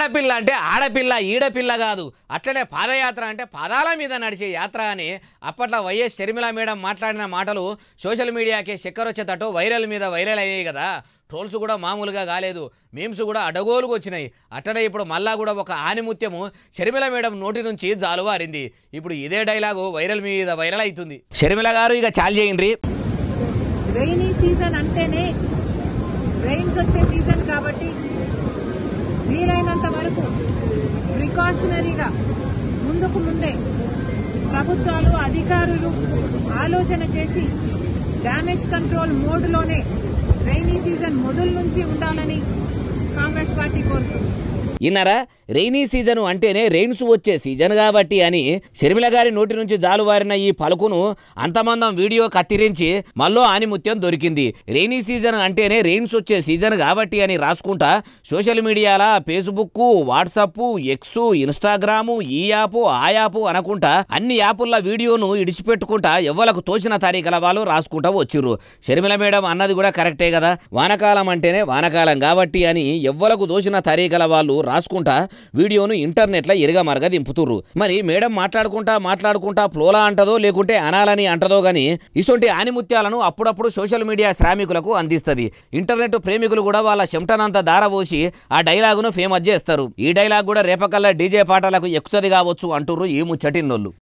ఆడపిల్ల అంటే ఆడపిల్ల ఈడపిల్ల కాదు అట్లనే పాదయాత్ర అంటే పదాల మీద నడిచే యాత్ర అని అప్పట్లో వైఎస్ షర్మిల మేడం మాట్లాడిన మాటలు సోషల్ మీడియాకి చక్కరొచ్చేటట్టు వైరల్ మీద వైరల్ అయ్యాయి కదా ట్రోల్స్ కూడా మామూలుగా కాలేదు మీమ్స్ కూడా అడగోలుగా వచ్చినాయి అట్లనే ఇప్పుడు మళ్ళా కూడా ఒక ఆనిముత్యము షర్మిల మేడం నోటి నుంచి జాలువారింది ఇప్పుడు ఇదే డైలాగు వైరల్ మీద వైరల్ అవుతుంది షర్మిల గారు ఇక చాలు చేయండి రైనీ సీజన్ అంటేనే రైన్స్ వచ్చే సీజన్ కాబట్టి వీలైనంత వరకు ప్రికాషనరీగా ముందుకు ముందే ప్రభుత్వాలు అధికారులు ఆలోచన చేసి డ్యామేజ్ కంట్రోల్ మోడ్లోనే రైనీ సీజన్ మొదల నుంచి ఉండాలని కాంగ్రెస్ పార్టీ కోరుతుంది ఇన్నరా రెయినీ సీజన్ అంటేనే రెయిన్స్ వచ్చే సీజన్ కాబట్టి అని షర్మిల గారి నోటి నుంచి జాలువారిన ఈ పలుకును అంతమందం వీడియో కత్తిరించి మళ్ళీ ఆనిముత్యం దొరికింది రెయినీ సీజన్ అంటేనే రెయిన్స్ వచ్చే సీజన్ కాబట్టి అని రాసుకుంటా సోషల్ మీడియాల ఫేస్బుక్ వాట్సప్ ఎక్స్ ఇన్స్టాగ్రాము ఈ యాప్ ఆ యాప్ అనుకుంటా అన్ని యాపుల వీడియోను ఇడిచిపెట్టుకుంటా ఎవ్వలకు తోచిన తారీఖుల వాళ్ళు రాసుకుంటా వచ్చిర్రు షర్మిల మేడం అన్నది కూడా కరెక్టే కదా వానకాలం అంటేనే వానకాలం కాబట్టి అని ఎవ్వలకు దోచిన తారీఖుల వాళ్ళు రాసుకుంటా వీడియోను ఇంటర్నెట్లో ఇరగమరగ దింపుతుర్రు మరి మేడం మాట్లాడుకుంటా మాట్లాడుకుంటా ప్లోలా అంటదో లేకుంటే అనాలని అంటదో గాని ఇటువంటి ఆనిముత్యాలను అప్పుడప్పుడు సోషల్ మీడియా శ్రామికులకు అందిస్తుంది ఇంటర్నెట్ ప్రేమికులు కూడా వాళ్ళ చెమటనంత దారపోసి ఆ డైలాగును ఫేమస్ చేస్తారు ఈ డైలాగ్ కూడా రేపకల్లా డీజే పాటలకు ఎక్కుతుంది కావచ్చు అంటుర్రు ఈ ముచ్చటిన్నోళ్ళు